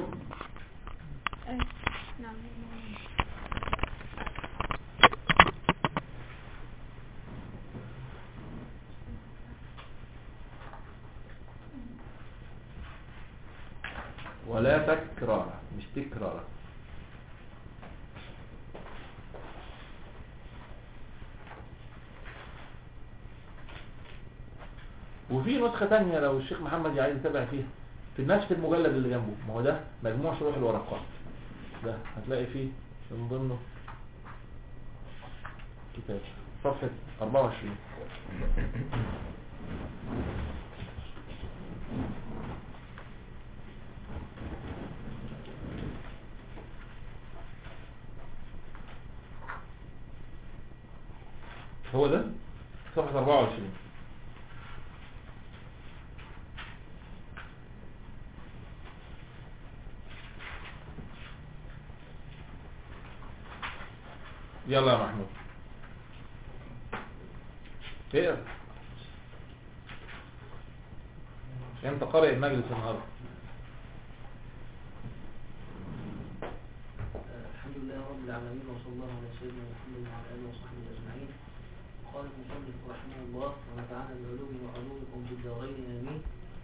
أي. نعم ولا تكرار مش تكرار وفي نسخة تانية لو الشيخ محمد عايز يتابع فيها في نفس المجلد اللي جنبه ما هو ده مجموع شروح الورقات ده هتلاقي فيه من ضمنه كتاب صفحة 24 هو ده صفحة 24 يلا يا محمود اقرا انت قارئ المجلس النهارده الحمد لله رب العالمين وصلى الله على سيدنا محمد وعلى اله وصحبه اجمعين قال المصنف رحمه الله ونفعنا بعلومه وعلومكم في الدارين امين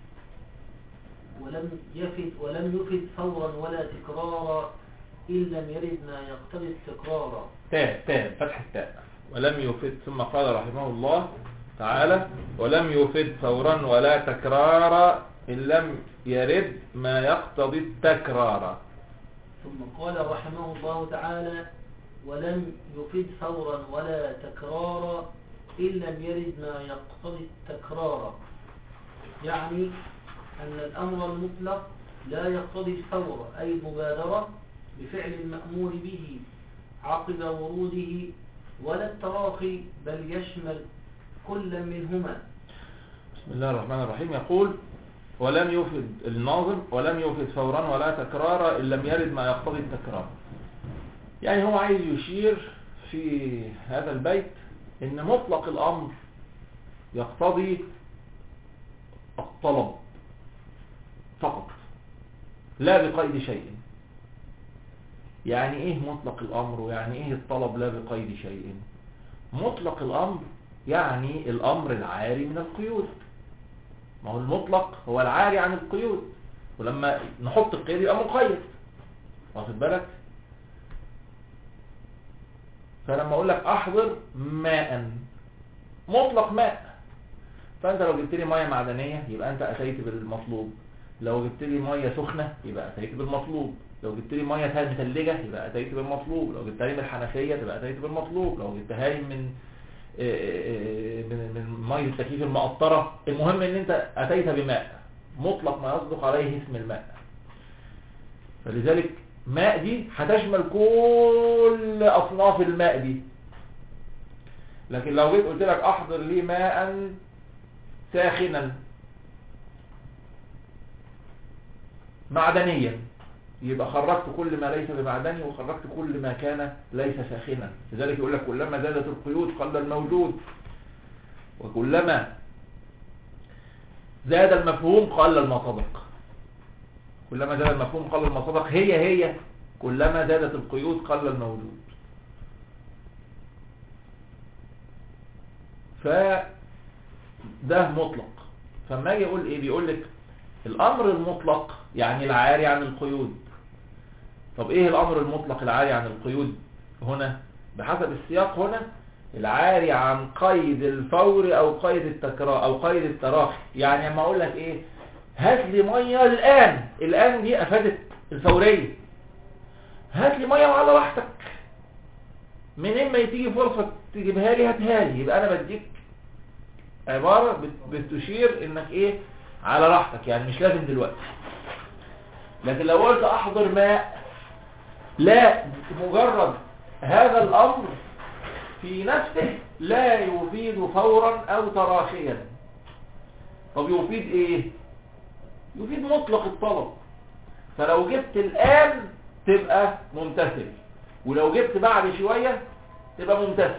ولم يفد ولم يفد فورا ولا تكرارا ان لم يرد ما يقتضي التكرار تاء تاء فتح التاء ولم يفد ثم قال رحمه الله تعالى ولم يفد فورا ولا تكرارا إن لم يرد ما يقتضي التكرار ثم قال رحمه الله تعالى ولم يفد فورا ولا تكرارا إن لم يرد ما يقتضي التكرار يعني أن الأمر المطلق لا يقتضي الفور أي المبادرة بفعل المأمور به عقب وروده ولا التراخي بل يشمل كل منهما بسم الله الرحمن الرحيم يقول ولم يفد الناظم ولم يفد فورا ولا تكرارا إن لم يرد ما يقتضي التكرار يعني هو عايز يشير في هذا البيت ان مطلق الامر يقتضي الطلب فقط لا بقيد شيء يعني ايه مطلق الامر ويعني ايه الطلب لا بقيد شيء مطلق الامر يعني الامر العاري من القيود ما هو المطلق هو العاري عن القيود ولما نحط القيد يبقى مقيد واخد بالك فلما اقول لك احضر ماء مطلق ماء فانت لو جبت لي ميه معدنيه يبقى انت اتيت بالمطلوب لو جبت لي ميه سخنه يبقى اتيت بالمطلوب لو جبت لي ميه مثلجه يبقى اتيت بالمطلوب لو جبتها لي من الحنفيه تبقى اتيت بالمطلوب لو جبتها لي من من من ميه التكييف المقطره المهم ان انت اتيت بماء مطلق ما يصدق عليه اسم الماء فلذلك ماء دي هتشمل كل اصناف الماء دي لكن لو جيت قلت لك احضر لي ماء ساخنا معدنيا يبقى خرجت كل ما ليس بمعدني وخرجت كل ما كان ليس ساخنا لذلك يقول لك كلما زادت القيود قل الموجود وكلما زاد المفهوم قل المصدق كلما زاد المفهوم قل المصدق هي هي كلما زادت القيود قل الموجود فده مطلق فما يجي يقول ايه بيقول لك الامر المطلق يعني العاري عن القيود طب ايه الامر المطلق العاري عن القيود هنا بحسب السياق هنا العاري عن قيد الفور او قيد التكرار او قيد التراخي يعني لما اقول لك ايه هات لي ميه الان الان دي افادت الفوريه هات لي ميه وعلى راحتك منين ما تيجي فرصه تجيبها لي هاتها لي يبقى انا بديك عباره بتشير انك ايه على راحتك يعني مش لازم دلوقتي لكن لو قلت احضر ماء لا مجرد هذا الامر في نفسه لا يفيد فورا او تراخيا طب يفيد ايه يفيد مطلق الطلب فلو جبت الان تبقى ممتثل ولو جبت بعد شوية تبقى ممتثل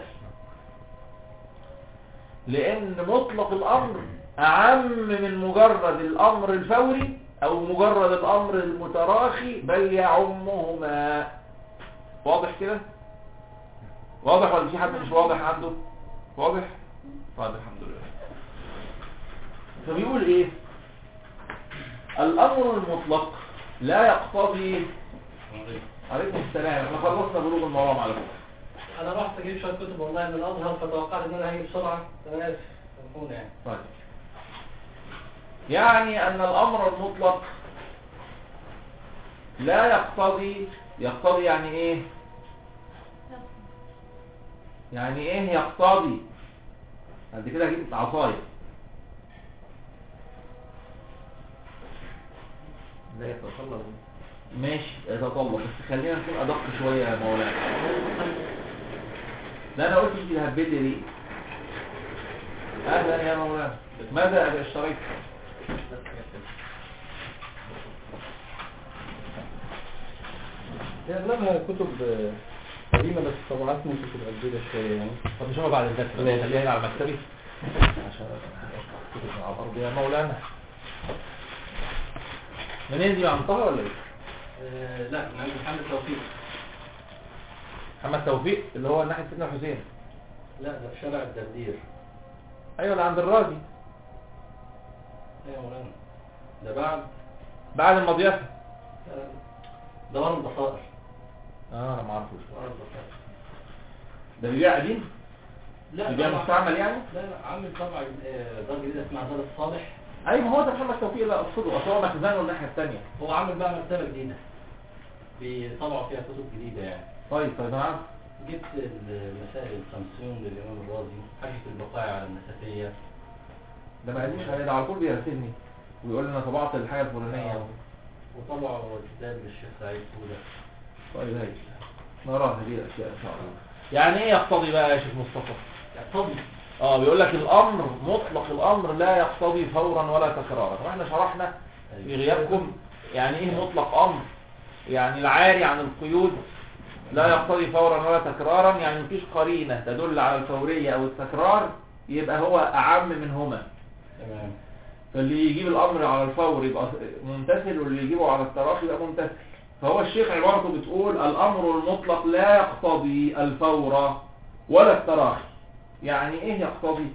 لان مطلق الامر اعم من مجرد الامر الفوري او مجرد الامر المتراخي بل يعمهما واضح كده واضح ولا في حد مش واضح عنده واضح طيب الحمد لله فبيقول ايه الامر المطلق لا يقتضي عليكم السلام احنا خلصنا بلوغ المرام على فكره انا رحت اجيب شويه كتب والله من الازهر فتوقعت ان انا هاجي بسرعه انا اسف سامحوني يعني طيب يعني أن الأمر المطلق لا يقتضي يقتضي يعني إيه يعني إيه يقتضي بعد كده هجيب عصاية لا يتطلب ماشي يتطلب بس خلينا نكون أدق شوية يا مولانا لا أنا قلت انت هتبدي ليه أهلا يا مولانا ماذا أبي اشتريت هي اغلبها كتب قديمة بس طبعات ممكن تبقى جديدة شوية يعني طب نشوفها بعد الدرس خليها هنا على مكتبي عشان كتب على الأرض يا مولانا منين دي عن طه ولا ايه؟ آه، لا من عند محمد توفيق محمد توفيق اللي هو ناحية سيدنا الحسين لا ده في شارع الدردير ايوه اللي عند الراجي ايوه مولانا ده بعد بعد المضيفة آه، ده ورا البصائر اه انا ما اعرفوش ورا البصائر ده بيبيع قديم؟ لا بيبيع طبعا. مستعمل يعني؟ لا لا عامل طبعا آه، دار جديدة اسمها دار الصالح ايوه ما هو ده محمد توفيق اللي اقصده اصل هو مخزنه الناحية التانية هو عامل بقى مكتبة جديدة بيطبعوا فيها كتب جديدة يعني طيب طيب انا عارف جبت المسائل الخمسون للإمام الرازي حاجة البقايا على النسفية ده ما قاليش عليه ده على طول بيرسلني ويقول لي انا طبعت الحاجة الفلانية وطبعوا كتاب للشيخ سعيد سودة طيب هاي نراها هذه الاشياء ان شاء الله يعني ايه يقتضي بقى يا شيخ مصطفى يقتضي اه بيقول لك الامر مطلق الامر لا يقتضي فورا ولا تكرارا واحنا شرحنا في غيابكم يعني ايه مطلق امر يعني العاري عن القيود لا يقتضي فورا ولا تكرارا يعني مفيش قرينة تدل على الفورية او التكرار يبقى هو اعم منهما تمام فاللي يجيب الامر على الفور يبقى ممتثل واللي يجيبه على التراخي يبقى ممتثل فهو الشيخ عبارته بتقول الامر المطلق لا يقتضي الفور ولا التراخي يعني ايه يقتضي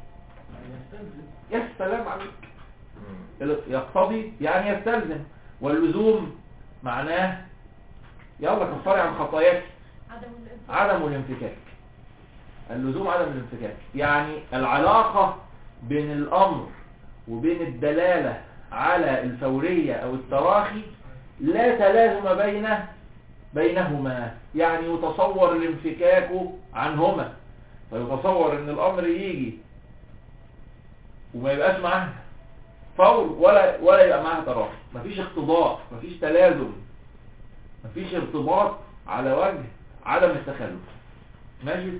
يا سلام عليك يقتضي يعني يستلزم واللزوم معناه يلا كفري عن خطاياك عدم الانفاق عدم الانفكاك اللزوم عدم الانفكاك يعني العلاقة بين الأمر وبين الدلالة على الفورية أو التراخي لا تلازم بين بينهما يعني يتصور الانفكاك عنهما فيتصور ان الأمر يجي وما يبقاش معاه فور ولا ولا يبقى معاه تراخي مفيش اقتضاء مفيش تلازم مفيش ارتباط على وجه عدم التخلف ماشي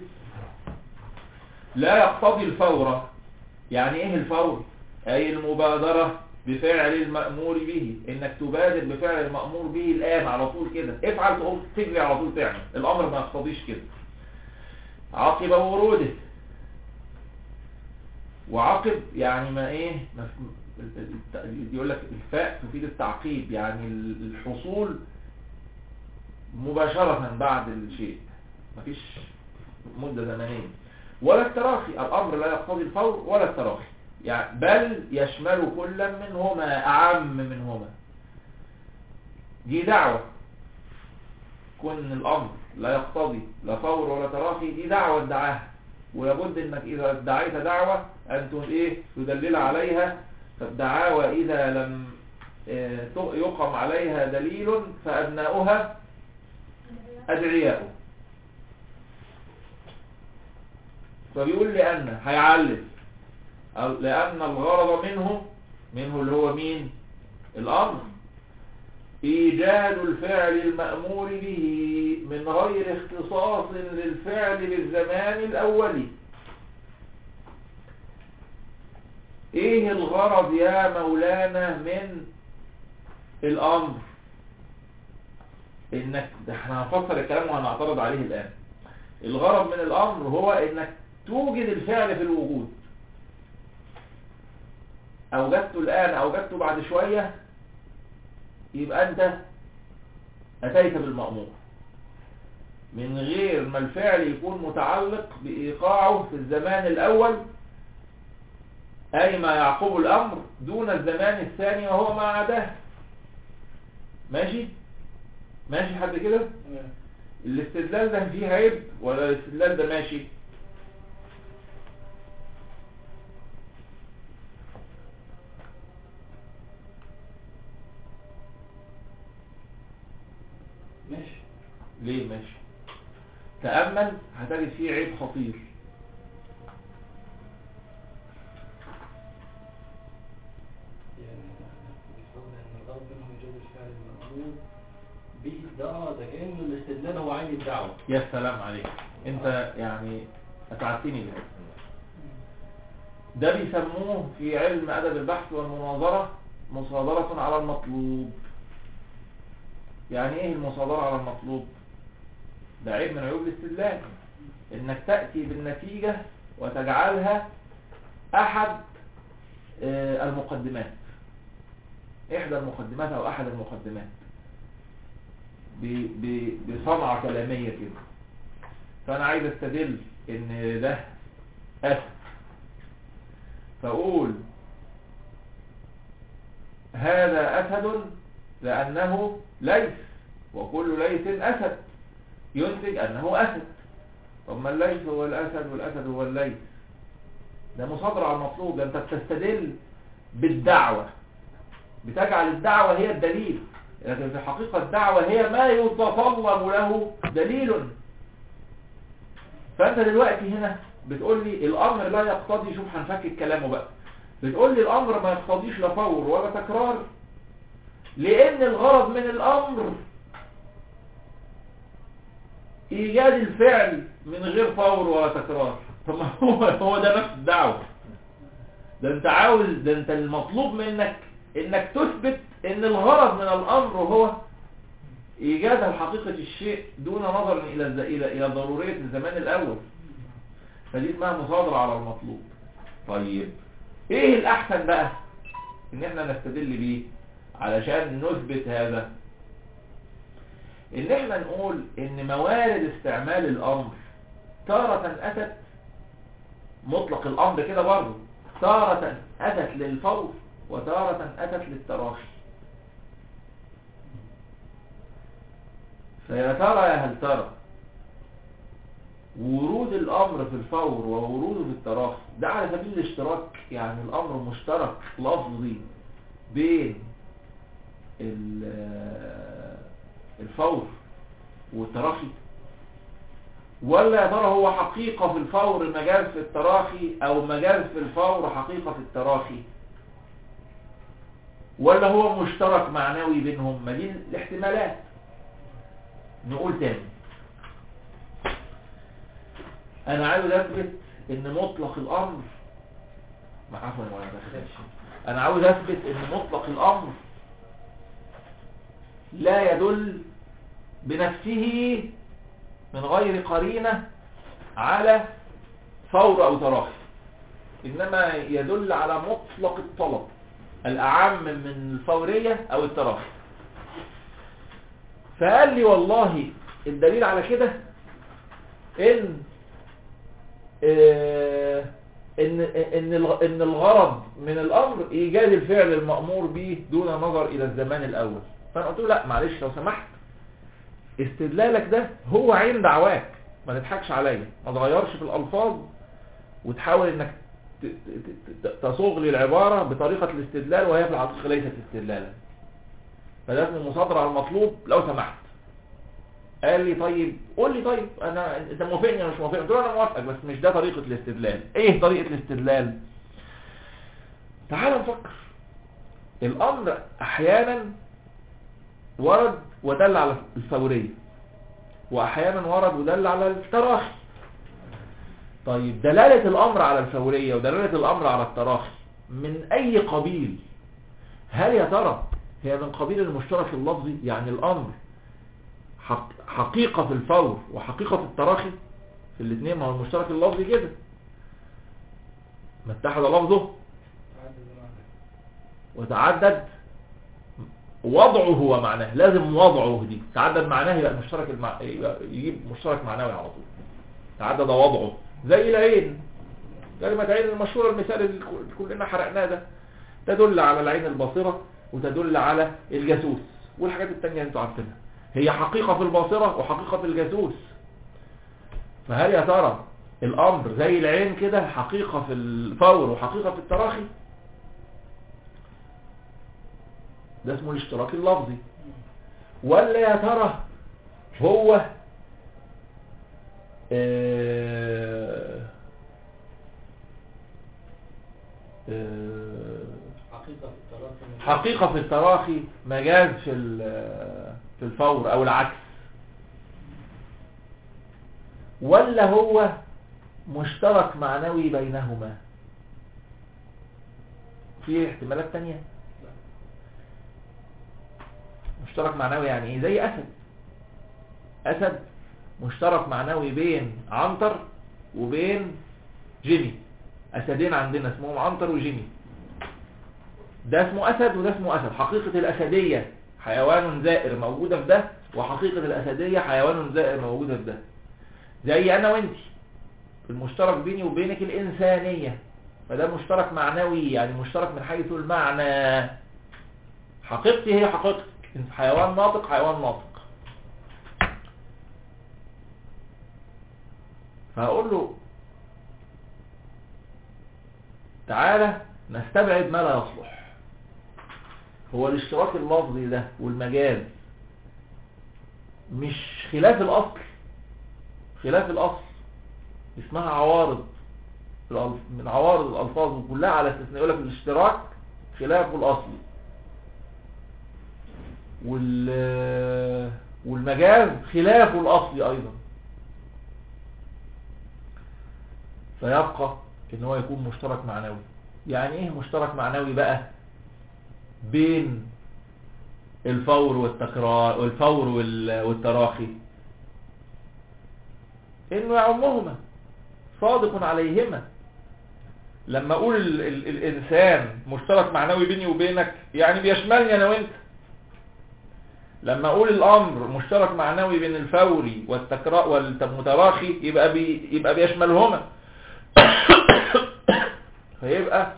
لا يقتضي الفور يعني ايه الفور اي المبادرة بفعل المأمور به انك تبادر بفعل المأمور به الان على طول كده افعل تقوم تجري على طول تعمل الامر ما يقتضيش كده عقب وروده وعقب يعني ما ايه ما يقول لك الفاء تفيد التعقيب يعني الحصول مباشرة بعد الشيء مفيش مدة زمنية ولا التراخي الأمر لا يقتضي الفور ولا التراخي يعني بل يشمل كل منهما أعم منهما دي دعوة كون الأمر لا يقتضي لا فور ولا تراخي دي دعوة ادعاها ولابد انك اذا ادعيت دعوة ان تقول ايه تدلل عليها فالدعاوى اذا لم آه، يقم عليها دليل فابناؤها ادعياء فبيقول لأن هيعلم أو لأن الغرض منه منه اللي هو مين الأمر إيجاد الفعل المأمور به من غير اختصاص للفعل بالزمان الأولي ايه الغرض يا مولانا من الأمر انك ده احنا هنفسر الكلام وهنعترض عليه الآن الغرض من الأمر هو انك توجد الفعل في الوجود أوجدته الآن أوجدته بعد شوية يبقى انت اتيت بالمأمور من غير ما الفعل يكون متعلق بإيقاعه في الزمان الأول أي ما يعقب الأمر دون الزمان الثاني وهو ما عداه ماشي ماشي حد كده تمام. الاستدلال ده فيه عيب ولا الاستدلال ده ماشي ماشي ليه ماشي تأمل هتجد فيه عيب خطير يعني بيقول ان الغرض منهم ايجاد الفعل المأمور به ده اه ده كأنه الاستدلال هو عين الدعوة يا سلام عليك انت يعني اسعدتني بهذا ده بيسموه في علم أدب البحث والمناظرة مصادرة على المطلوب يعني ايه المصادرة على المطلوب ده عيب من عيوب الاستدلال انك تأتي بالنتيجة وتجعلها احد آه، المقدمات احدى المقدمات او احد المقدمات ب- ب- بصنعة كلامية كده فانا عايز استدل ان ده اسد فاقول هذا اسد لانه ليس وكل ليس اسد ينتج انه اسد طب ما الليث هو الاسد والاسد هو الليث ده مصادرة على المطلوب ده انت بتستدل بالدعوة بتجعل الدعوة هي الدليل لكن في الحقيقة الدعوة هي ما يتطلب له دليل فانت دلوقتي هنا بتقول لي الامر لا يقتضي شوف هنفكك كلامه بقى بتقول لي الامر ما يقتضيش لا فور ولا تكرار لان الغرض من الامر ايجاد الفعل من غير فور ولا تكرار طب ما هو هو ده نفس الدعوه ده انت عاوز ده انت المطلوب منك انك تثبت ان الغرض من الامر هو ايجاد حقيقة الشيء دون نظر الى الز- الى الى ضرورية الزمان الاول فدي اسمها مصادرة على المطلوب طيب ايه الاحسن بقى ان احنا نستدل بيه علشان نثبت هذا ان احنا نقول ان موارد استعمال الامر تارة اتت مطلق الامر كده برضه تارة اتت للفور وتارة اتت للتراخي فيا ترى يا هل ترى ورود الامر في الفور ووروده في التراخي ده على سبيل الاشتراك يعني الامر مشترك لفظي بين ال- الفور والتراخي ولا يا ترى هو حقيقة في الفور مجاز في التراخي او مجاز في الفور حقيقة في التراخي ولا هو مشترك معنوي بينهم ما دي الاحتمالات نقول تاني انا عاوز اثبت ان مطلق الامر ما عفوا يا مولانا بخيرش. انا عاوز اثبت ان مطلق الامر لا يدل بنفسه من غير قرينة على فور او تراخي انما يدل على مطلق الطلب الاعم من الفورية او التراخي فقال لي والله الدليل على كده ان آه، ان ان الغ- ان الغرض من الامر ايجاد الفعل المأمور به دون نظر الى الزمان الاول فانا قلت له لا معلش لو سمحت استدلالك ده هو عين دعواك ما تضحكش عليا ما تغيرش في الالفاظ وتحاول انك ت- ت- ت- تصوغ لي العبارة بطريقة الاستدلال وهي في الحقيقة ليست استدلالا فده اسمه مصادرة على المطلوب لو سمحت قال لي طيب قول لي طيب انا انت موافقني ولا مش موافقني قلت له انا موافقك بس مش ده طريقة الاستدلال ايه طريقة الاستدلال تعال نفكر الامر احيانا ورد ودل على الفورية واحيانا ورد ودل على التراخي طيب دلالة الامر على الفورية ودلالة الامر على التراخي من اي قبيل هل يا ترى هي من قبيل المشترك اللفظي يعني الامر حق حقيقة في الفور وحقيقة في التراخي في الاثنين ما هو المشترك اللفظي كده ما اتحد لفظه وتعدد وضعه هو معناه لازم وضعه دي تعدد معناه يبقى مشترك المع... يبقى يجيب مشترك معنوي على طول تعدد وضعه زي العين كلمة عين المشهورة المثال اللي كلنا حرقناه ده تدل على العين الباصرة وتدل على الجاسوس والحاجات التانية انتوا عارفينها هي حقيقة في الباصرة وحقيقة في الجاسوس فهل يا ترى الامر زي العين كده حقيقة في الفور وحقيقة في التراخي ده اسمه الاشتراك اللفظي ولا يا ترى هو آه آه حقيقة في التراكم حقيقة في التراخي مجاز في ال- في الفور او العكس ولا هو مشترك معنوي بينهما في احتمالات تانية مشترك معنوي يعني ايه زي اسد اسد مشترك معنوي بين عنتر وبين جيمي اسدين عندنا اسمهم عنتر وجيمي ده اسمه اسد وده اسمه اسد حقيقة الاسدية حيوان زائر موجودة في ده وحقيقة الاسدية حيوان زائر موجودة في ده زي انا وانتي المشترك بيني وبينك الانسانية فده مشترك معنوي يعني مشترك من حيث المعنى حقيقتي هي حقيقتك انت حيوان ناطق حيوان ناطق فهقول له تعالى نستبعد ما لا يصلح هو الاشتراك اللفظي ده والمجاز مش خلاف الاصل خلاف الاصل اسمها عوارض الألف- من عوارض الالفاظ وكلها على استثناء يقول لك الاشتراك خلاف الاصل وال والمجاز خلاف الاصل ايضا فيبقى ان هو يكون مشترك معنوي يعني ايه مشترك معنوي بقى بين الفور والتكرار والفور وال- والتراخي انه يعمهما صادق عليهما لما اقول ال ال الانسان مشترك معنوي بيني وبينك يعني بيشملني انا وانت لما اقول الامر مشترك معنوي بين الفوري والتكرار والمتراخي يبقى بي يبقى بيشملهما فيبقى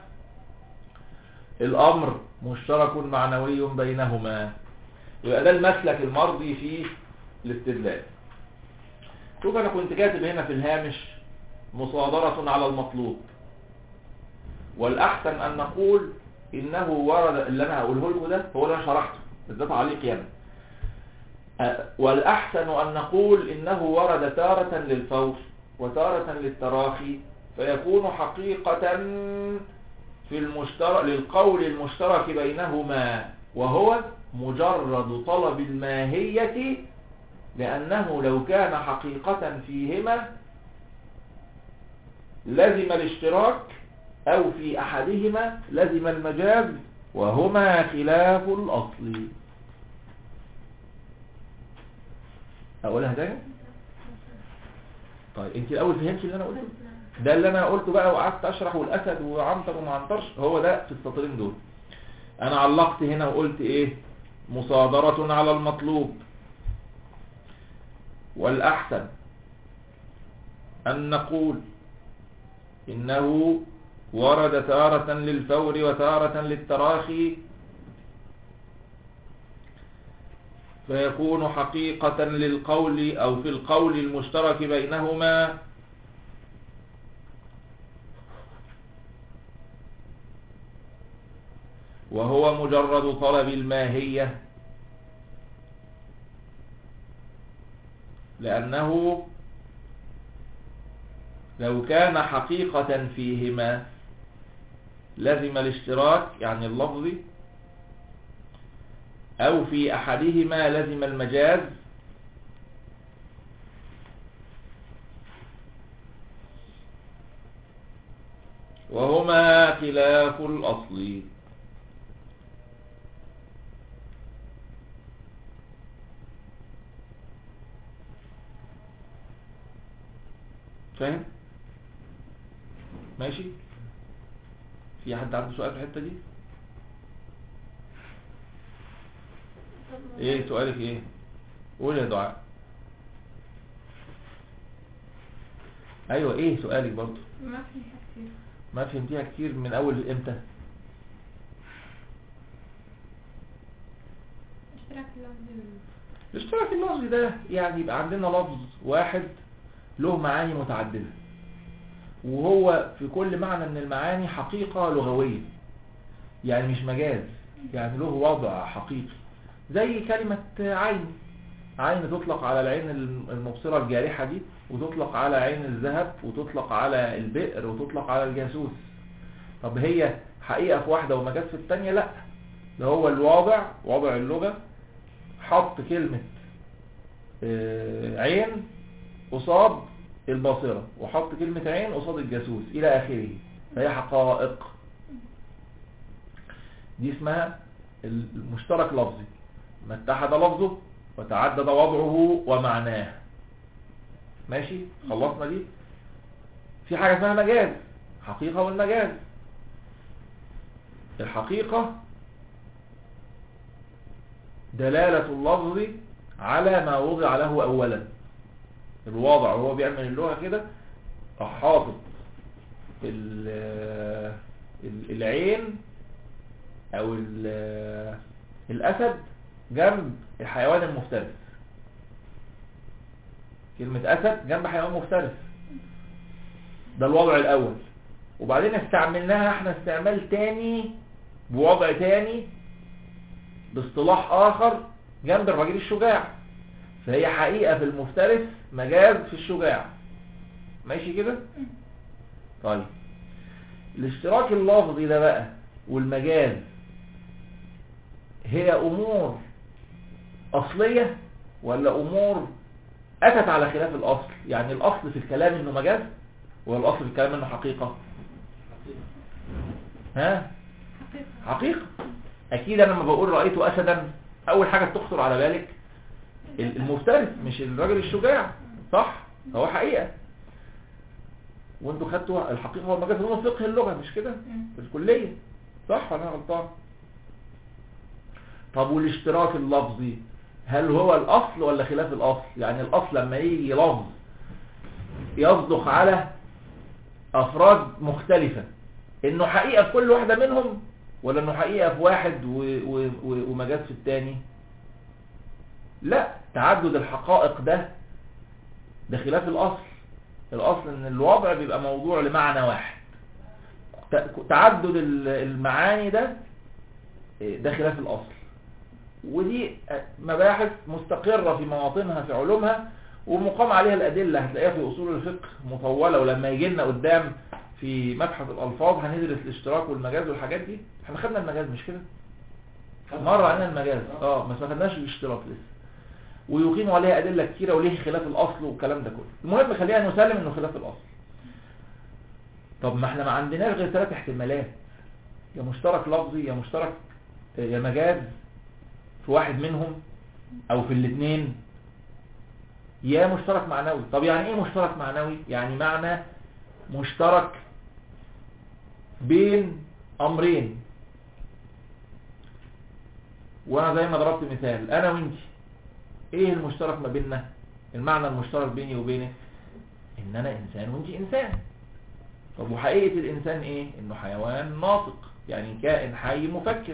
الامر مشترك معنوي بينهما يبقى ده المسلك المرضي في الاستدلال شوف انا كنت كاتب هنا في الهامش مصادرة على المطلوب والاحسن ان نقول انه ورد اللي انا هقوله لكم ده هو اللي انا شرحته بس ده تعليق يعني أه، والاحسن ان نقول انه ورد تارة للفور وتارة للتراخي فيكون حقيقة في المشترك للقول المشترك بينهما وهو مجرد طلب الماهية لأنه لو كان حقيقة فيهما لزم الاشتراك أو في أحدهما لزم المجاز وهما خلاف الأصل أقولها تاني طيب انت الأول فهمتي اللي أنا قلته ده اللي أنا قلته بقى وقعدت أشرح والأسد وعنتر وما عنترش هو ده في السطرين دول أنا علقت هنا وقلت إيه مصادرة على المطلوب والأحسن أن نقول إنه ورد تارة للفور وتارة للتراخي فيكون حقيقة للقول أو في القول المشترك بينهما وهو مجرد طلب الماهية لأنه لو كان حقيقة فيهما لزم الاشتراك يعني اللفظي أو في أحدهما لزم المجاز وهما خلاف الأصل فاهم ماشي في حد عنده سؤال في الحته دي ايه سؤالك ايه قول يا دعاء ايوه ايه سؤالك برضو ما في كتير ما فهمتيها كتير من اول امتى اشتراك اللفظ الاشتراك اللفظي ده يعني يبقى عندنا لفظ واحد له معاني متعددة وهو في كل معنى من المعاني حقيقة لغوية يعني مش مجاز يعني له وضع حقيقي زي كلمة عين عين تطلق على العين المبصرة الجارحة دي وتطلق على عين الذهب وتطلق على البئر وتطلق على الجاسوس طب هي حقيقة في واحدة ومجاز في التانية لا ده هو الواضع وضع اللغة حط كلمة آه، عين قصاد الباصرة وحط كلمة عين قصاد الجاسوس إلى آخره فهي حقائق دي اسمها المشترك لفظي ما اتحد لفظه وتعدد وضعه ومعناه ماشي خلصنا دي في حاجة اسمها مجاز حقيقة والمجاز الحقيقة دلالة اللفظ على ما وضع له أولا الوضع وهو بيعمل اللغة كده راح حاطط ال- ال- العين أو ال- الأسد جنب الحيوان المفترس كلمة أسد جنب حيوان مفترس ده الوضع الأول وبعدين استعملناها احنا استعمال تاني بوضع تاني باصطلاح آخر جنب الراجل الشجاع فهي حقيقة في المفترس مجاز في الشجاع ماشي كده طيب الاشتراك اللفظي ده بقى والمجاز هي أمور أصلية ولا أمور أتت على خلاف الأصل يعني الأصل في الكلام إنه مجاز ولا الأصل في الكلام إنه حقيقة ها حقيقة حقيقة أكيد أنا لما بقول رأيت أسدا أول حاجة بتخطر على بالك المفترس مش الراجل الشجاع صح هو حقيقة وانتوا خدتوا الحقيقة هو المجاز هو فقه اللغة مش كده مم. في الكلية صح ولا انا غلطان طب والاشتراك اللفظي هل هو الاصل ولا خلاف الاصل يعني الاصل لما يجي لفظ يصدق على افراد مختلفة انه حقيقة في كل واحدة منهم ولا انه حقيقة في واحد و... و... و... ومجاز في التاني لا تعدد الحقائق ده ده خلاف الاصل الاصل ان الوضع بيبقى موضوع لمعنى واحد ت- تعدد ال- المعاني ده ده خلاف الاصل ودي مباحث مستقرة في مواطنها في علومها ومقام عليها الأدلة هتلاقيها في أصول الفقه مطولة ولما يجي لنا قدام في مبحث الألفاظ هندرس الاشتراك والمجاز والحاجات دي احنا خدنا المجاز مش كده مرة عنا المجاز اه بس ما خدناش الاشتراك لسه ويقيموا عليها أدلة كتيرة وليه خلاف الأصل والكلام ده كله المهم خلينا نسلم انه خلاف الأصل طب ما احنا ما عندناش غير ثلاث احتمالات يا مشترك لفظي يا مشترك يا مجاز في واحد منهم او في الاثنين يا مشترك معنوي طب يعني ايه مشترك معنوي يعني معنى مشترك بين امرين وانا زي ما ضربت مثال انا وانت ايه المشترك ما بيننا المعنى المشترك بيني وبينك ان انا انسان وانت انسان طب وحقيقة الانسان ايه انه حيوان ناطق يعني كائن حي مفكر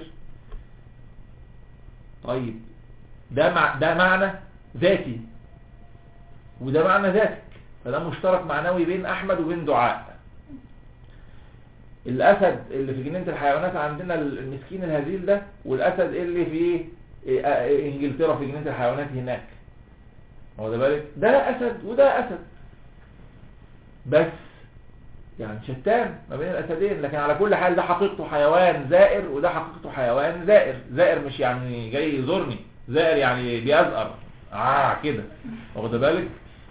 طيب ده مع ده معنى ذاتي وده معنى ذاتك فده مشترك معنوي بين احمد وبين دعاء الاسد اللي في جنينة الحيوانات عندنا المسكين الهزيل ده والاسد اللي في انجلترا في جنينة الحيوانات هناك هو ده بالك ده اسد وده اسد بس يعني شتان ما بين الاسدين لكن على كل حال ده حقيقته حيوان زائر وده حقيقته حيوان زائر زائر مش يعني جاي يزورني زائر يعني بيزقر اه كده واخد بالك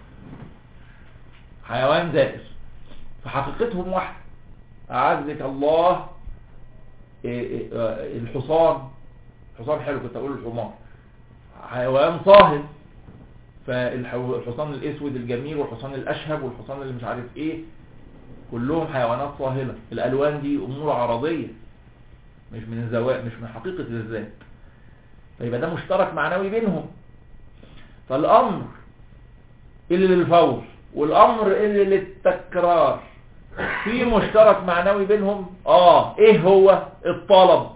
حيوان زائر فحقيقتهم واحده اعزك الله إيه إيه آه، الحصان حصان حلو كنت اقول الحمار حيوان صاهد فالحصان الاسود الجميل والحصان الاشهب والحصان اللي مش عارف ايه كلهم حيوانات صاهلة الالوان دي امور عرضية مش من الزواء مش من حقيقة الذات فيبقى ده مشترك معنوي بينهم فالامر اللي للفور والامر اللي للتكرار في مشترك معنوي بينهم اه ايه هو الطلب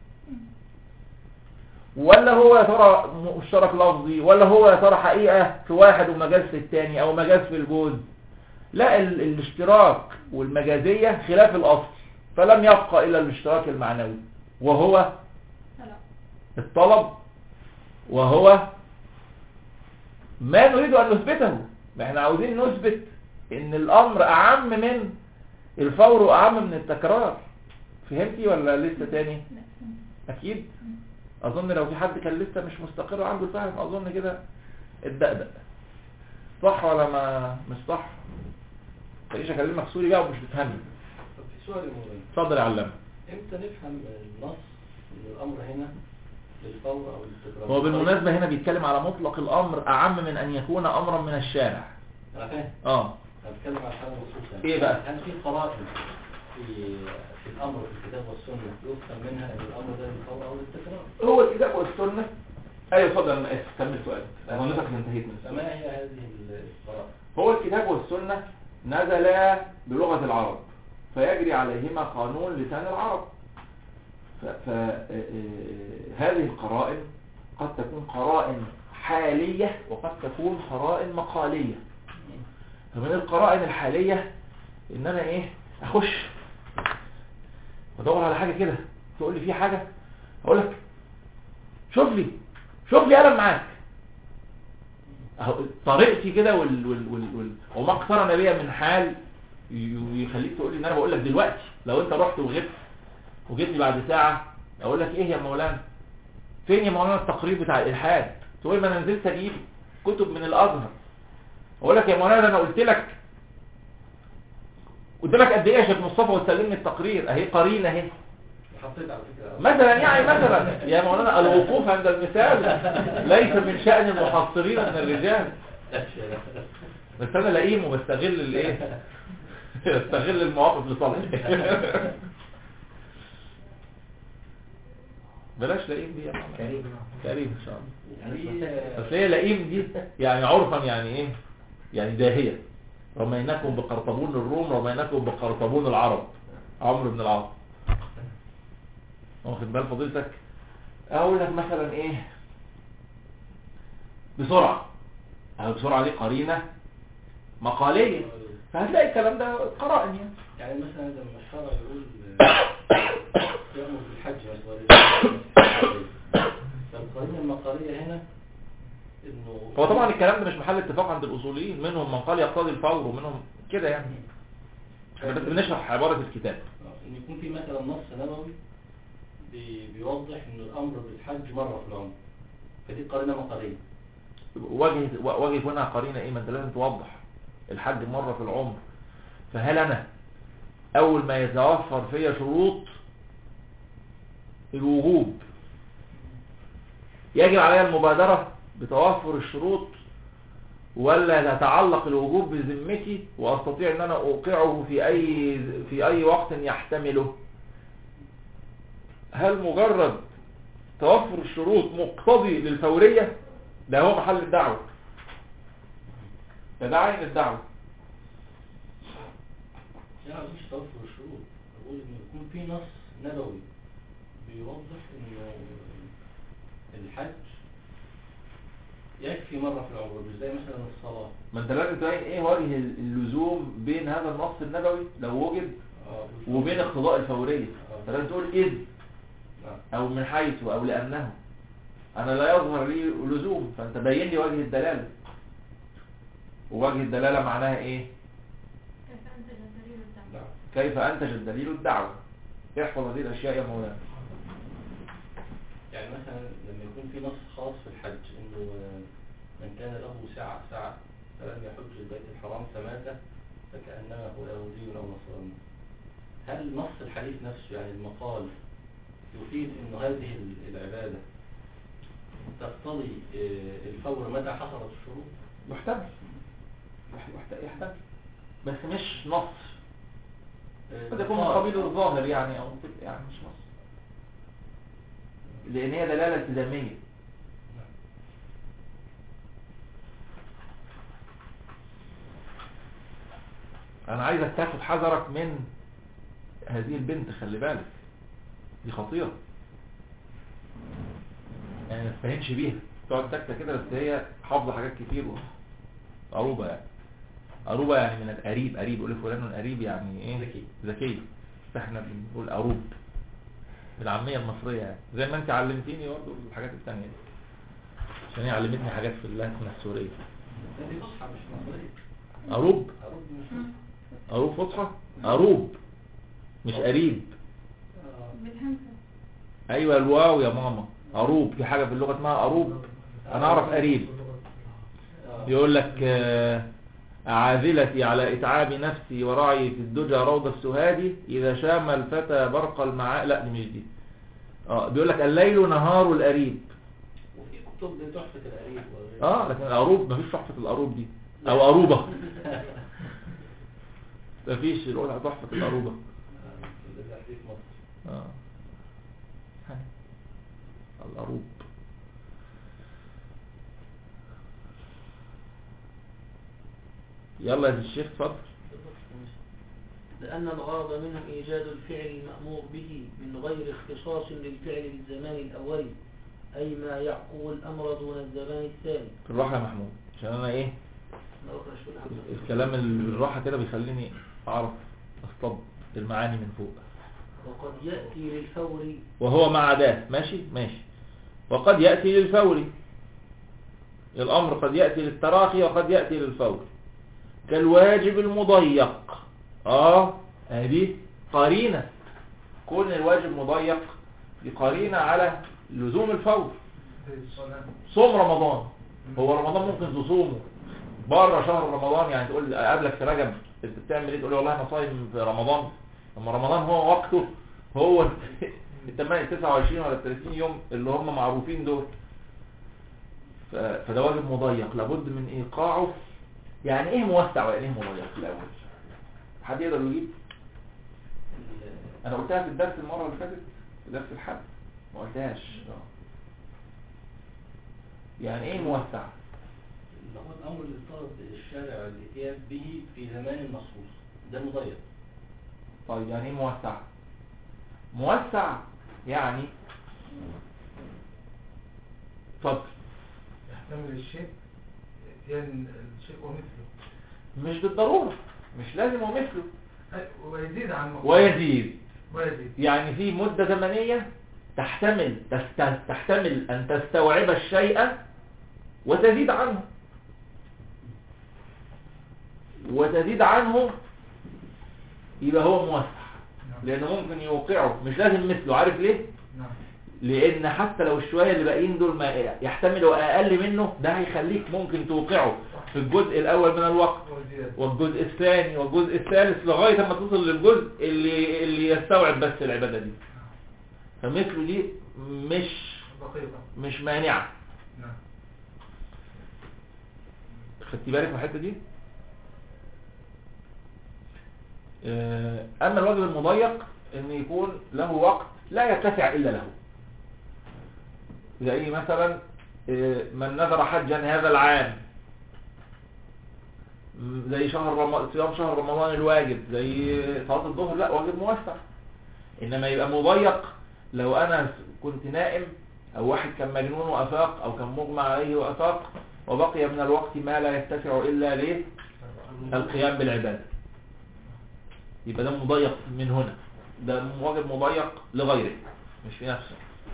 ولا هو يا ترى مشترك لفظي ولا هو يا ترى حقيقة في واحد ومجاز في التاني او مجاز في الجوز لا ال- الاشتراك والمجازية خلاف الاصل فلم يبقى الا الاشتراك المعنوي وهو طلع الطلب وهو ما نريد ان نثبته ما احنا عاوزين نثبت ان الامر اعم من الفور واعم من التكرار فهمتي ولا لسه تاني لا فهمت. اكيد اظن لو في حد كان لسه مش مستقر عنده الفهم اظن كده الدقدق صح ولا ما مش صح تعيش اكلمك سوري بقى ومش بتفهمني طب في سؤال مهم اتفضل يا علام امتى نفهم النص ان الامر هنا للفور او للتكرار هو بالمناسبة هنا بيتكلم على مطلق الامر اعم من ان يكون امرا من الشارع انا فاهم اه انا بتكلم على حاله مخصوصه إيه بقى؟ هل في قرائن في في الامر في الكتاب والسنه يفهم منها ان الامر ده للفور او للتكرار هو الكتاب والسنة ايوه اتفضل انا اسف كمل سؤالك انا ظنيتك انتهيت من السؤال فما هي هذه القرائن هو الكتاب والسنة نزلا بلغة العرب فيجري عليهما قانون لسان العرب فهذه القرائن قد تكون قرائن حالية وقد تكون قرائن مقالية فمن القرائن الحالية ان انا ايه اخش ادور على حاجة كده تقول لي في حاجة اقول لك شوف لي شوف لي قلم معاك أهو طريقتي كده وال وال وال وال وما اقترن بيا من حال ي- يخليك تقول لي ان انا بقول لك دلوقتي لو انت رحت وغبت وجيت لي بعد ساعة اقول لك ايه يا مولانا فين يا مولانا التقرير بتاع الالحاد تقول لي ما انا نزلت اجيب كتب من الازهر اقول لك يا مولانا ده انا قلت لك قلت لك قد ايه يا شيخ مصطفى وتسلمني التقرير اهي قرينه اهي حطيت على فكره مثلا يعني مثلا يا مولانا الوقوف عند المثال ليس من شأن المحصرين من الرجال بس انا لئيم وبستغل الايه بستغل المواقف لصالحي بلاش لئيم دي يا مولانا كريم كريم ان شاء الله في بس هي لئيم دي يعني عرفا يعني ايه يعني داهية رميناكم بقرطبون الروم رميناكم بقرطبون العرب عمرو بن العاص واخد بال فضيلتك اقول لك مثلا ايه بسرعة اهو بسرعة دي قرينة مقالية فهتلاقي الكلام ده قرائن يعني يعني مثلا لما الشرع يقول يأمر بالحج مثلا فالقرينة المقالية هنا انه هو طبعا الكلام ده مش محل اتفاق عند الاصوليين منهم من قال يقتضي الفور ومنهم كده يعني احنا بس بنشرح عبارة الكتاب ان يكون في مثلا نص نبوي بي- بيوضح ان الامر بالحج مرة في العمر فدي قرينة مقالية وجه وجه هنا قرينة ايه ما انت لازم توضح الحج مرة في العمر فهل انا اول ما يتوفر فيا شروط الوجوب يجب علي المبادرة بتوفر الشروط ولا تتعلق الوجوب بذمتي واستطيع ان انا اوقعه في اي في اي وقت يحتمله هل مجرد توفر الشروط مقتضي للفورية ده هو محل الدعوة ده ده عين الدعوة يعني مش توفر الشروط بقول ان يكون في نص نبوي بيوضح انه الحج يكفي مرة في العمر مش زي مثلا الصلاة ما انت لازم تبين ايه وجه اللزوم بين هذا النص النبوي لو وجد آه، وبين اقتضاء الفورية انت لازم تقول اذ نعم. او من حيث او لانه انا لا يظهر لي لزوم فانت بين لي وجه الدلالة ووجه الدلالة معناها ايه كيف أنتج الدليل الدعوة نعم. كيف انتج الدليل الدعوة احفظ هذه الاشياء يا مولانا يعني مثلا لما يكون في نص خاص في الحج انه آه، من كان له ساعة ساعة فلم يحج البيت الحرام فمات فكأنما هو يهودي او نصراني هل نص الحديث نفسه يعني المقال يفيد انه هذه ال- العبادة تقتضي آه، الفور متى حصلت الشروط يحتمل يحت- يحتمل بس مش نص آه، قد يكون من مقال. قبيل الظاهر يعني او يعني مش نص لان هي دلالة التزامية انا عايزك تاخد حذرك من هذه البنت خلي بالك دي خطيرة يعني ما تستهينش بيها تقعد ساكتة كده بس هي حافظة حاجات كتير و- قروبة يعني قروبة يعني من القريب قريب يقول فلان قريب يعني ايه ذكي. ذكي بس احنا بنقول قروب بالعامية المصرية يعني زي ما انت علمتيني برضه الحاجات التانية دي عشان هي علمتني حاجات في اللهجة السورية دي فصحى مش مصرية قروب أرد مش قروب فصحى قروب مش قريب آه. بالهمسة ايوه الواو يا ماما قروب في حاجة في اللغة اسمها قروب انا اعرف قريب آه. يقول لك آه، عاذلتي على اتعاب نفسي ورعي في الدجى روض السهادي اذا شام الفتى برق المعاء لا دي مش دي اه بيقول لك الليل نهار القريب وفي كتب لتحفة القريب وغيره. اه لكن القروب مفيش تحفة القروب دي او قروبة مفيش الأولى تحفة القروبة آه، اللي في مصر اه القروب يلا يا الشيخ اتفضل لأن الغرض منه إيجاد الفعل المأمور به من غير اختصاص للفعل بالزمان الأولي أي ما يعقب الأمر دون الزمان الثاني بالراحة يا محمود عشان انا ايه نروح نشوف الحمد الكلام اللي بالراحة كده بيخليني اعرف اصطب المعاني من فوق وقد يأتي للفور وهو مع ده ماشي ماشي وقد يأتي للفور الأمر قد يأتي للتراخي وقد يأتي للفور كالواجب المضيق اه هذه قرينة كون الواجب مضيق دي قرينة على لزوم الفور صوم رمضان هو رمضان ممكن تصومه بره شهر رمضان يعني تقول قبلك في رجب انت بتعمل ايه تقول لي والله انا صايم في رمضان اما رمضان هو وقته هو التمانية 29 ولا 30 يوم اللي هم معروفين دول ف- فده واجب مضيق لابد من ايقاعه يعني ايه موسع ويعني ايه مضيق الاول حد يقدر يجيب ال- انا قلتها في الدرس المره اللي فاتت في درس الحد ما قلتهاش آه. يعني ايه موسع اللي هو الأمر اللي طلب الشارع الاتيان به في زمان مخصوص ده مضيق طيب يعني ايه موسع موسع يعني اتفضل يحتمل الشيء اتيان الشيء ومثله مش بالضرورة مش لازم ومثله أي- ويزيد عن مقدار. ويزيد ويزيد يعني في مدة زمنية تحتمل تست... تحتمل أن تستوعب الشيء وتزيد عنه وتزيد عنه يبقى هو موسع نعم. لأنه ممكن يوقعه مش لازم مثله عارف ليه؟ نعم لأن حتى لو الشوية اللي باقيين دول ما يحتملوا أقل منه ده هيخليك ممكن توقعه في الجزء الأول من الوقت وزيادة والجزء الثاني والجزء الثالث لغاية ما توصل للجزء اللي اللي يستوعب بس العبادة دي فمثله دي مش دقيقة مش مانعة نعم خدتي بالك من الحتة دي آه، أما الواجب المضيق إن يكون له وقت لا يتسع إلا له زي مثلا آه، من نذر حجا هذا العام م- زي شهر رمضان صيام شهر رمضان الواجب زي صلاة الظهر لا واجب موسع إنما يبقى مضيق لو أنا كنت نائم أو واحد كان مجنون وأفاق أو كان مغمى عليه وأفاق وبقي من الوقت ما لا يتسع إلا ليه القيام بالعبادة يبقى ده مضيق من هنا ده واجب مضيق لغيره مش في نفسه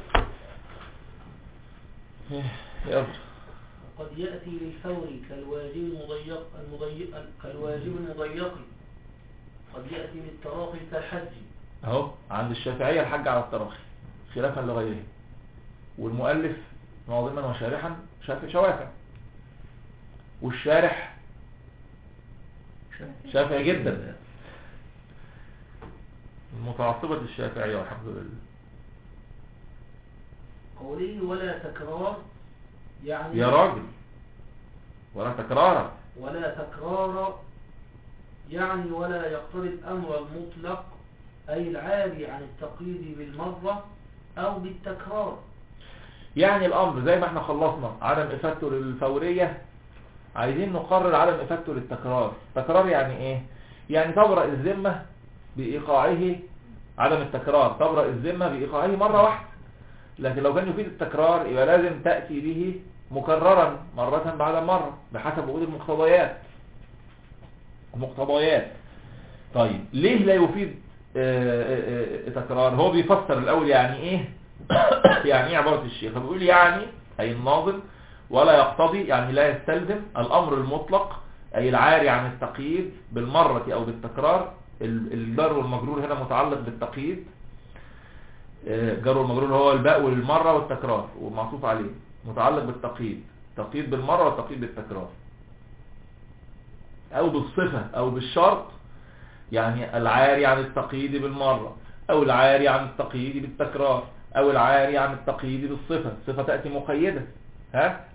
يلا قد يأتي للفور كالواجب المضيق المضيق كالواجب المضيق قد يأتي للتراخي كالحج اهو عند الشافعية الحج على التراخي خلافا لغيره والمؤلف ناظما وشارحا شافعي شوافع والشارح شافعي جدا متعصبة الشافعية والحمد لله قولي ولا تكرار يعني يا راجل ولا تكرارا ولا تكرار يعني ولا يقتضي الأمر المطلق أي العالي عن التقييد بالمرة أو بالتكرار يعني الامر زي ما احنا خلصنا عدم افادته للفورية عايزين نقرر عدم افادته للتكرار تكرار يعني ايه يعني تبرأ الذمة بإيقاعه عدم التكرار تبرأ الذمة بإيقاعه مرة واحدة لكن لو كان يفيد التكرار يبقى لازم تأتي به مكررا مرة بعد مرة بحسب وجود المقتضيات مقتضيات طيب ليه لا يفيد آه، آه، آه، تكرار هو بيفسر الأول يعني إيه يعني إيه عبارة الشيخ بيقول يعني أي الناظم ولا يقتضي يعني لا يستلزم الأمر المطلق أي العاري عن التقييد بالمرة أو بالتكرار ال- الجر والمجرور هنا متعلق بالتقييد آه، جر والمجرور هو الباء والمرة والتكرار ومعطوف عليه متعلق بالتقييد تقييد بالمرة والتقييد بالتكرار أو بالصفة أو بالشرط يعني العاري عن التقييد بالمرة أو العاري عن التقييد بالتكرار أو العاري عن التقييد بالصفة الصفة تأتي مقيدة ها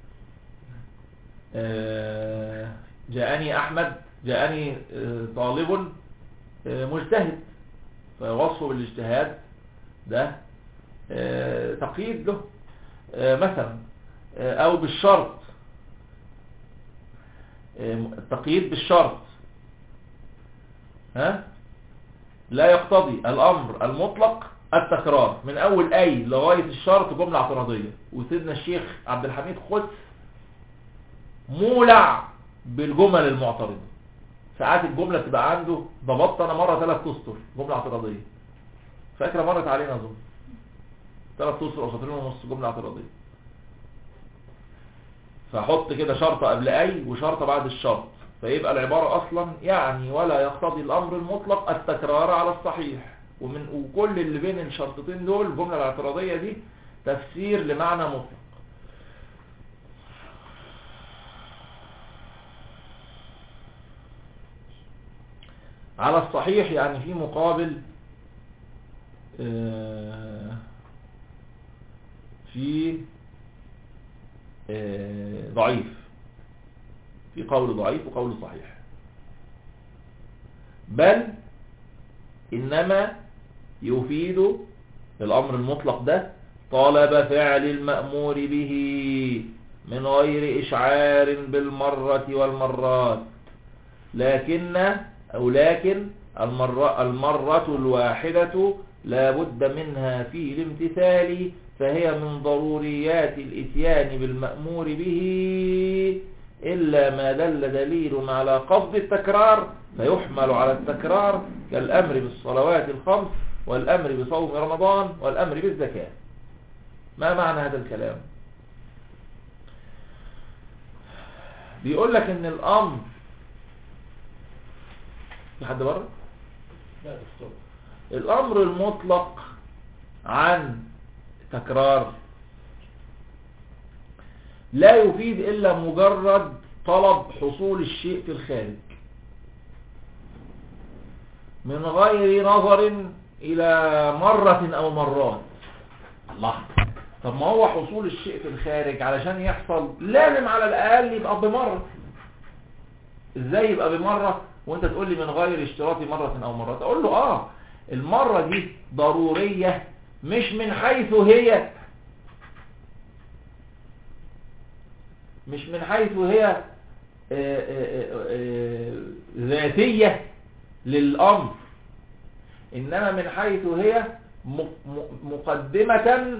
آه، جاءني أحمد جاءني آه، طالب آه، مجتهد فوصفه بالاجتهاد ده آه، تقييد له آه، مثلا آه، أو بالشرط آه، التقييد بالشرط ها لا يقتضي الأمر المطلق التكرار من أول أي لغاية الشرط جملة اعتراضية وسيدنا الشيخ عبد الحميد قدس مولع بالجمل المعترضة ساعات الجملة تبقى عنده ضبطت أنا مرة ثلاث أسطر جملة اعتراضية فاكرة مرت علينا أظن ثلاث أسطر أو سطرين ونص جملة اعتراضية فحط كده شرطة قبل أي وشرطة بعد الشرط فيبقى العبارة أصلا يعني ولا يقتضي الأمر المطلق التكرار على الصحيح ومن وكل اللي بين الشرطتين دول الجملة الاعتراضية دي تفسير لمعنى مطلق على الصحيح يعني في مقابل آه، في آه، ضعيف في قول ضعيف وقول صحيح بل إنما يفيد الأمر المطلق ده طلب فعل المأمور به من غير إشعار بالمرة والمرات لكن أو لكن المرة, المرة الواحدة لا بد منها في الامتثال فهي من ضروريات الاتيان بالمأمور به إلا ما دل دليل على قصد التكرار فيحمل على التكرار كالأمر بالصلوات الخمس والأمر بصوم رمضان والأمر بالزكاة ما معنى هذا الكلام بيقول لك ان الأمر في حد بره لا دكتور الأمر المطلق عن تكرار لا يفيد إلا مجرد طلب حصول الشيء في الخارج من غير نظر إلى مرة أو مرات الله طب ما هو حصول الشيء في الخارج علشان يحصل لازم على الأقل يبقى بمرة ازاي يبقى بمرة وانت تقول لي من غير اشتراط مرة او مرات اقول له اه المرة دي ضرورية مش من حيث هي مش من حيث هي آه، آه، آه، آه، ذاتية للأمر إنما من حيث هي م- م- مقدمة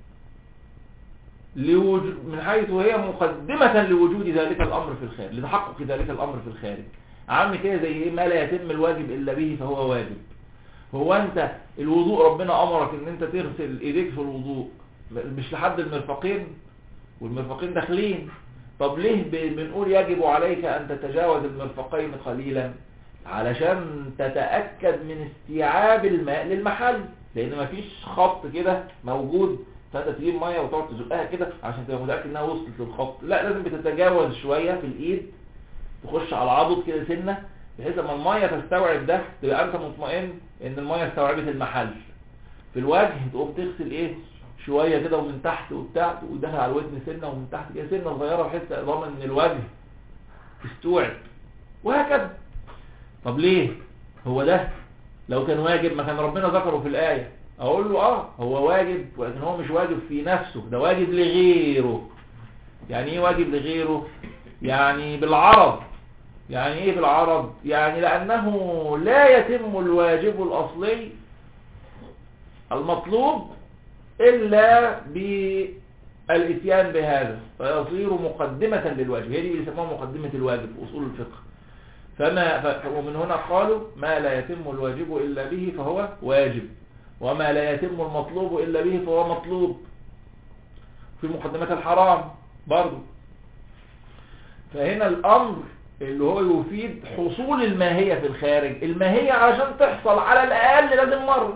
لوجود من حيث هي مقدمة لوجود ذلك الأمر في الخارج لتحقق ذلك الأمر في الخارج عم كده زي ايه ما لا يتم الواجب إلا به فهو واجب هو أنت الوضوء ربنا أمرك إن أنت تغسل إيديك في الوضوء مش لحد المرفقين والمرفقين داخلين طب ليه ب- بنقول يجب عليك أن تتجاوز المرفقين قليلا علشان تتأكد من استيعاب الماء للمحل لأن مفيش خط كده موجود فانت تجيب ميه وتقعد تزقها كده عشان تبقى متاكد انها وصلت للخط لا لازم بتتجاوز شويه في الايد تخش على العضد كده سنه بحيث لما الميه تستوعب ده تبقى انت مطمئن ان الميه استوعبت المحل في الوجه تقوم تغسل ايه شويه كده ومن تحت وبتاع ودخل على الودن سنه ومن تحت كده سنه صغيره بحيث ضامن ان الوجه تستوعب وهكذا طب ليه هو ده لو كان واجب ما كان ربنا ذكره في الآية اقول له اه هو واجب ولكن هو مش واجب في نفسه ده واجب لغيره يعني ايه واجب لغيره يعني بالعرض يعني ايه بالعرض يعني لانه لا يتم الواجب الاصلي المطلوب الا بالاتيان بهذا فيصير مقدمة للواجب هي دي اللي يسموها مقدمة الواجب في اصول الفقه فما ف... ومن هنا قالوا ما لا يتم الواجب الا به فهو واجب وما لا يتم المطلوب الا به فهو مطلوب في مقدمة الحرام برضو فهنا الامر اللي هو يفيد حصول الماهية في الخارج الماهية عشان تحصل على الاقل لازم مرة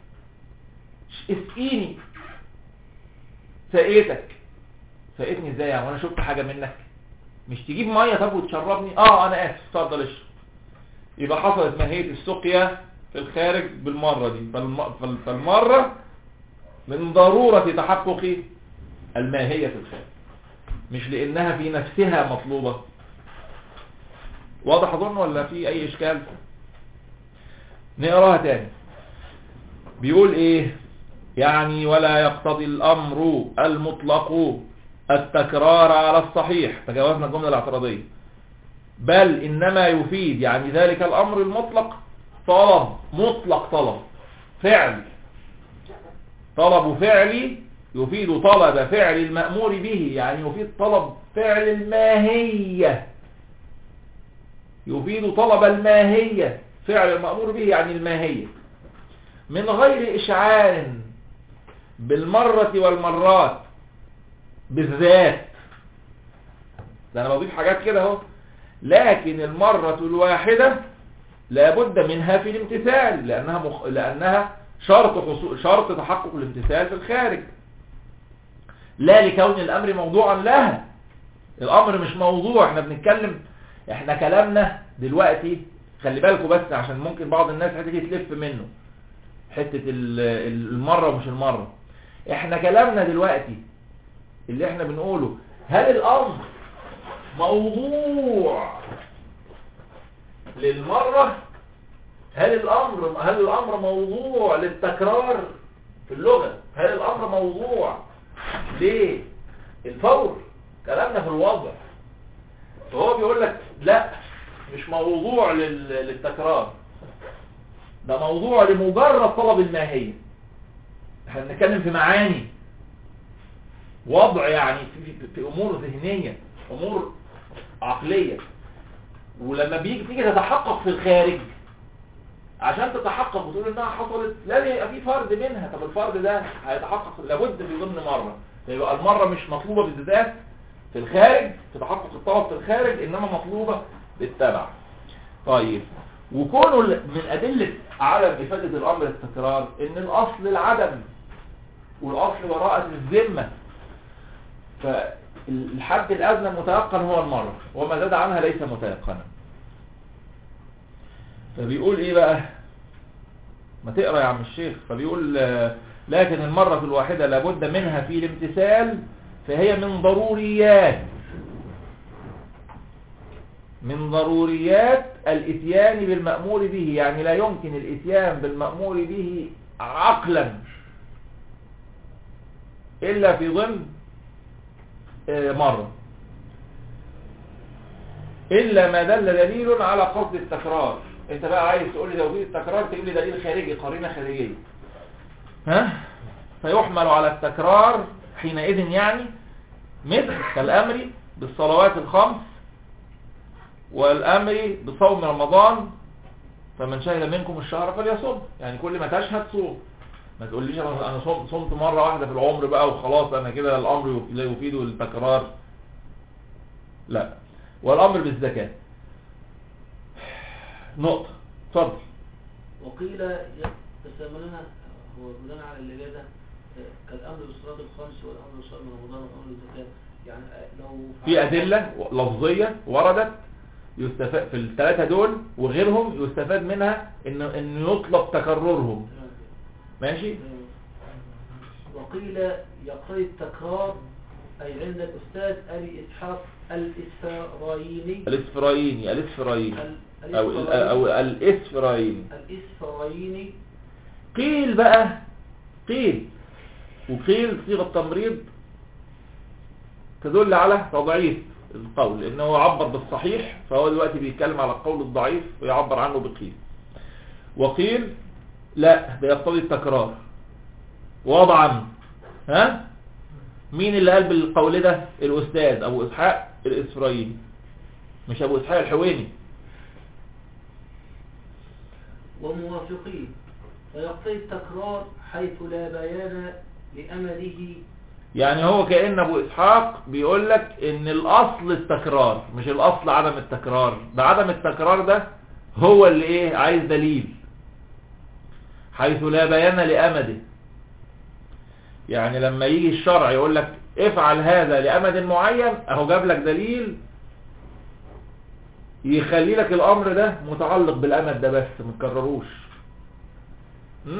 اسقيني سقيتك سقيتني ازاي يعني وانا شفت حاجة منك مش تجيب مية طب وتشربني اه انا اسف اتفضل اشرب يبقى حصلت ماهية السقيا في الخارج بالمرة دي فالم... فال- فالمرة من ضرورة تحقق الماهية في الخارج مش لانها في نفسها مطلوبة واضح اظن ولا في اي اشكال نقراها تاني بيقول ايه يعني ولا يقتضي الامر المطلق التكرار على الصحيح تجاوزنا الجملة الاعتراضية بل انما يفيد يعني ذلك الامر المطلق طلب مطلق طلب فعل طلب فعلي يفيد طلب فعل المأمور به يعني يفيد طلب فعل الماهية يفيد طلب الماهية فعل المأمور به يعني الماهية من غير إشعار بالمرة والمرات بالذات ده أنا بضيف حاجات كده اهو لكن المرة الواحدة لابد منها في الامتثال لأنها, مخ... لأنها شرط, حصول... شرط تحقق الامتثال في الخارج لا لكون الأمر موضوعا لها الأمر مش موضوع احنا بنتكلم احنا كلامنا دلوقتي خلي بالكم بس عشان ممكن بعض الناس هتيجي تلف منه حتة ال- المرة ومش المرة احنا كلامنا دلوقتي اللي احنا بنقوله هل الامر موضوع للمرة هل الامر هل الامر موضوع للتكرار في اللغة هل الامر موضوع للفور كلامنا في الوضع فهو بيقول لك لا مش موضوع لل- للتكرار ده موضوع لمجرد طلب الماهية احنا بنتكلم في معاني وضع يعني في, في, في امور ذهنية امور عقلية ولما بيجي تيجي تتحقق في الخارج عشان تتحقق وتقول انها حصلت لازم يبقى في فرد منها طب الفرد ده هيتحقق لابد في ضمن مرة فيبقى المرة مش مطلوبة بالذات في الخارج تتحقق الطلب في الخارج انما مطلوبة بالتبع طيب وكونه ال- من أدلة عدم إفادة الأمر التكرار إن الأصل العدم والأصل براءة الذمة فالحد الأدنى متيقن هو المرة وما زاد عنها ليس متيقنا فبيقول إيه بقى ما تقرأ يا عم الشيخ فبيقول آه، لكن المرة الواحدة لابد منها في الامتثال فهي من ضروريات من ضروريات الاتيان بالمأمور به يعني لا يمكن الاتيان بالمأمور به عقلا إلا في ضمن آه، مرة إلا ما دل دليل على قصد التكرار انت بقى عايز تقول لي توجيه التكرار تجيب لي دليل خارجي قرينة خارجية ها فيحمل على التكرار حينئذ يعني مثل كالأمر بالصلوات الخمس والأمر بصوم رمضان فمن شهد منكم الشهر فليصوم يعني كل ما تشهد صوم ما تقوليش انا أنا صمت صمت مرة واحدة في العمر بقى وخلاص انا كده الامر يف- لا يفيد التكرار لا والامر بالزكاة نقطة اتفضل وقيل ي- تساملنا هو بناء على اللي جاي ده آه، كالامر بالصلاه الخمس والامر بصوم رمضان والامر بالزكاه يعني آه، لو في أدلة لفظية وردت يستفاد في الثلاثة دول وغيرهم يستفاد منها ان ان يطلب تكررهم تمام كده. ماشي تمام. وقيل يقتضي التكرار أي عند الأستاذ أبي إسحاق الإسفرايني الاسفرايني الاسفرايني ال- او ال- او الاسفرايني الإسفرايني قيل بقى قيل وقيل صيغة تمريض تدل على تضعيف القول لأنه هو عبر بالصحيح فهو دلوقتي بيتكلم على القول الضعيف ويعبر عنه بقيل وقيل لا ده يقتضي التكرار وضعا ها مين اللي قال بالقول ده الأستاذ أبو إسحاق الإسرائيلي مش أبو إسحاق الحويني وموافقين فيقتضي التكرار حيث لا بيان لأمله يعني هو كأن ابو اسحاق بيقول لك ان الاصل التكرار مش الاصل عدم التكرار ده عدم التكرار ده هو اللي ايه عايز دليل حيث لا بيان لامده يعني لما يجي الشرع يقول لك افعل هذا لامد معين اهو جاب لك دليل يخلي لك الامر ده متعلق بالامد ده بس ما تكرروش م?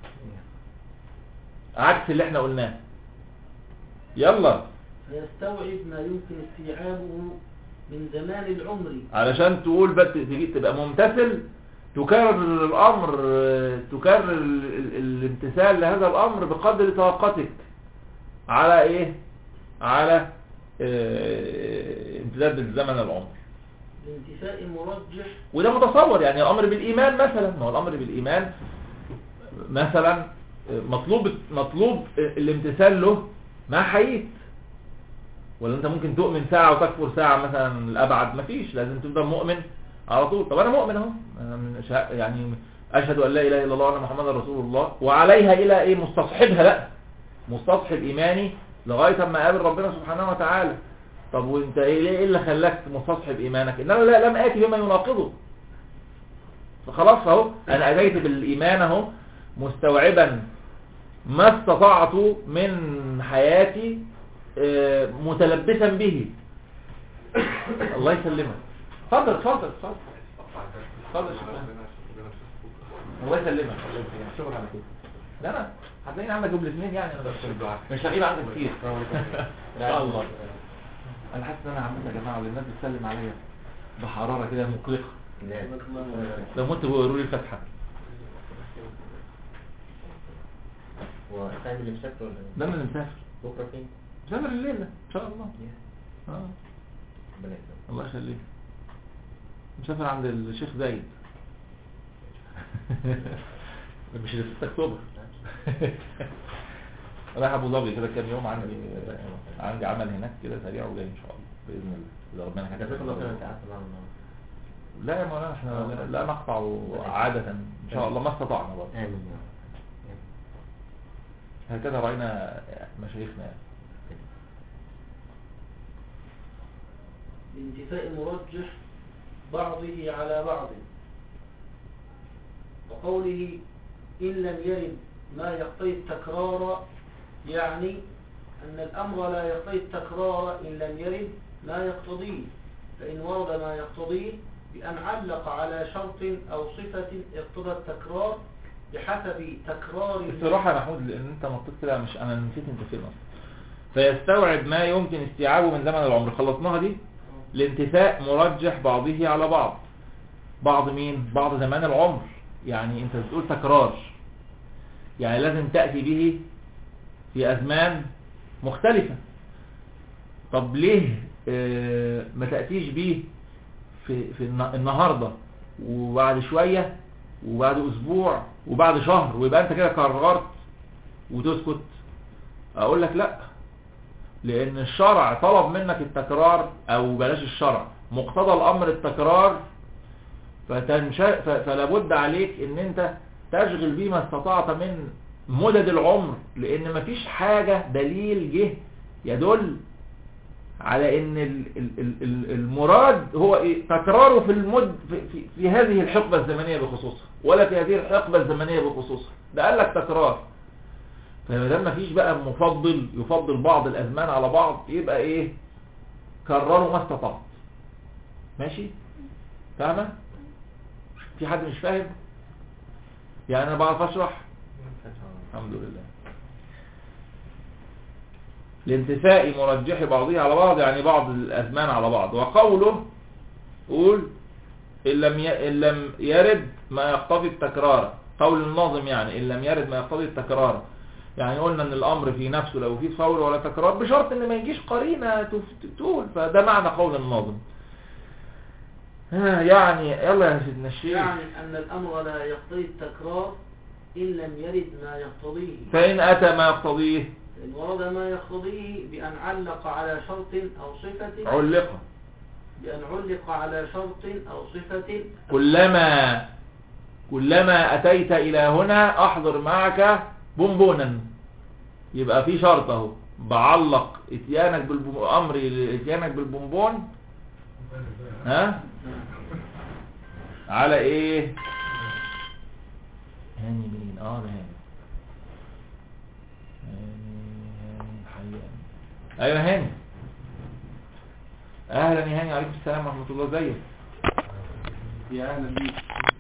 عكس اللي احنا قلناه يلا فيستوعب ما يمكن استيعابه من زمان العمر علشان تقول بس تجي تبقى ممتثل تكرر الامر تكرر ال- ال- الامتثال لهذا الامر بقدر طاقتك على ايه على اه، امتداد الزمن العمر لانتفاء مرجح وده متصور يعني الامر بالايمان مثلا ما هو الامر بالايمان مثلا مطلوب مطلوب الامتثال له ما حييت ولا انت ممكن تؤمن ساعة وتكفر ساعة مثلا الابعد مفيش لازم تفضل مؤمن على طول طب انا مؤمن اهو أنا من شا- يعني اشهد ان لا اله الا الله وان محمدا رسول الله وعليها الى ايه مستصحبها لا مستصحب ايماني لغايه اما اقابل ربنا سبحانه وتعالى طب وانت ايه ليه- ايه اللي خلاك مستصحب ايمانك ان انا لا لم اتي بما يناقضه فخلاص اهو انا اتيت بالايمان اهو مستوعبا ما استطعت من حياتي آه، متلبسا به الله يسلمك اتفضل اتفضل اتفضل اتفضل يا شيخ. الله يسلمك الله يسلمك شكرا على كده لا انا هتلاقيني عندك جبل اثنين يعني انا بس مش هغيب عنك كتير ان شاء الله انا حاسس ان انا عملت يا جماعه والناس بتسلم عليا بحراره كده مقلقه لو مت بيقولوا لي الفاتحه وسامي اللي مسافر ولا ده انا اللي مسافر بكره فين؟ مسافر الليله ان شاء الله اه ربنا يسلمك الله يخليك مسافر عند الشيخ زايد مش اللي في 6 اكتوبر رايح ابو ظبي كده كام يوم عندي عندي عمل هناك كده سريع وجاي ان شاء الله باذن الله اذا ربنا جزاك الله خير انت كتب قعدت معانا لا يا مولانا احنا لا- لا نقطع عادة ان شاء الله ما استطعنا برضه امين يا رب هكذا راينا مشايخنا يعني. لانتفاء مرجح بعضه على بعض وقوله إن لم يرد ما يقتضي التكرار يعني أن الأمر لا يقتضي التكرار إن لم يرد ما يقتضيه فإن ورد ما يقتضيه بأن علق على شرط أو صفة اقتضى التكرار بحسب تكرار الصراحة يا محمود لان انت نطيت كده مش انا نسيت انت فين اصلا فيستوعب ما يمكن استيعابه من زمن العمر خلصناها دي الانتفاء مرجح بعضه على بعض بعض مين بعض زمان العمر يعني انت بتقول تكرار يعني لازم تأتي به في أزمان مختلفة طب ليه آه، ما تأتيش به في, في الن- النهاردة وبعد شوية وبعد أسبوع وبعد شهر ويبقى أنت كده قررت وتسكت أقول لك لا لأن الشرع طلب منك التكرار أو بلاش الشرع مقتضى الأمر التكرار فتنش... ف... فلا بد عليك ان انت تشغل بيه ما استطعت من مدد العمر لان مفيش حاجة دليل جه يدل على ان ال... ال... ال... ال- المراد هو إيه؟ تكراره في المد في... في... في هذه الحقبة الزمنية بخصوصها ولا في هذه الحقبة الزمنية بخصوصها ده قال لك تكرار فما دام مفيش بقى مفضل يفضل بعض الازمان على بعض يبقى ايه كرروا ما استطعت ماشي فاهمه في حد مش فاهم يعني انا بعرف اشرح الحمد لله الانتفاء مرجح بعضها على بعض يعني بعض الازمان على بعض وقوله قول إن لم ي- إن لم يرد ما يقتضي التكرار قول الناظم يعني إن لم يرد ما يقتضي التكرار يعني قلنا ان الامر في نفسه لو فيه فور ولا تكرار بشرط ان ما يجيش قرينة تف- تقول فده معنى قول الناظم ها يعني يلا يا سيدنا الشيخ يعني أن الأمر لا يقتضي التكرار إن لم يرد ما يقتضيه فإن أتى ما يقتضيه إن ورد ما يقتضيه بأن علق على شرط أو صفة علق بأن علق على شرط أو صفة كلما كلما أتيت إلى هنا أحضر معك بونبونا يبقى في شرط اهو بعلق اتيانك بالبو... امري اتيانك بالبونبون ها على ايه هاني مين اه ده هاني هاني هاني الحقيقة ايوه هاني اهلا يا هاني عليكم السلام ورحمة الله ازيك يا اهلا بيك